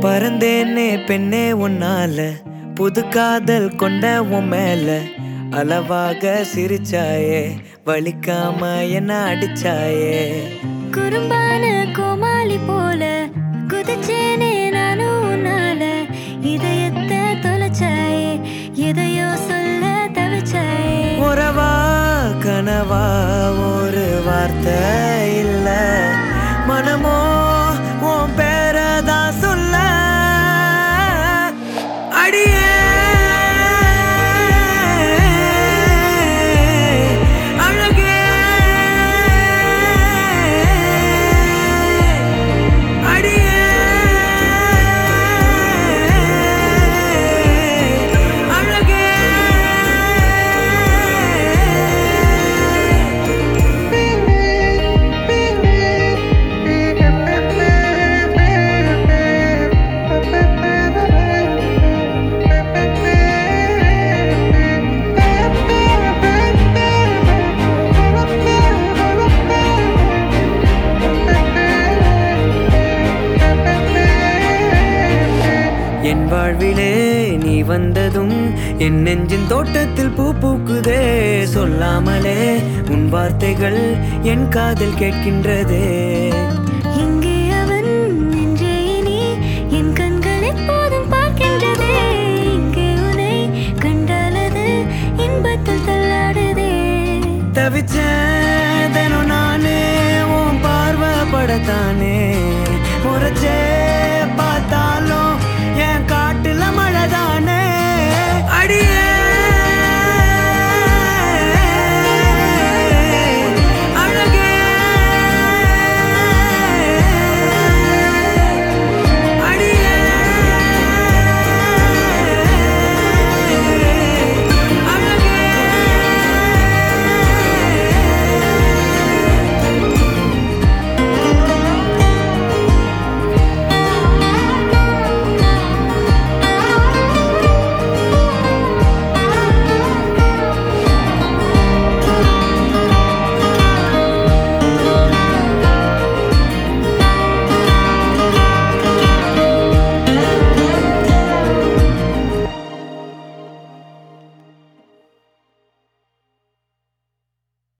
பறந்தேனே பெண்ணே உன்னால புது காதல் கொண்ட உன் மேல அளவாக சிரிச்சாயே வலிக்காம என்ன அடிச்சாயே குறும்பான கோமாளி போல குதிச்சேனே நானும் உன்னால இதயத்தை தொலைச்சாயே எதையோ சொல்ல தவிச்சாயே உறவா கனவா ஒரு வார்த்தை இல்ல மனமோ உன் பேரதான் சொல்ல அடியே அழகே அடியே அழகே என் வாழ்விலே நீ வந்ததும் என் நெஞ்சின் தோட்டத்தில் பூ பூக்குதே சொல்லாமலே உன் வார்த்தைகள் என் காதில் கேட்கின்றதே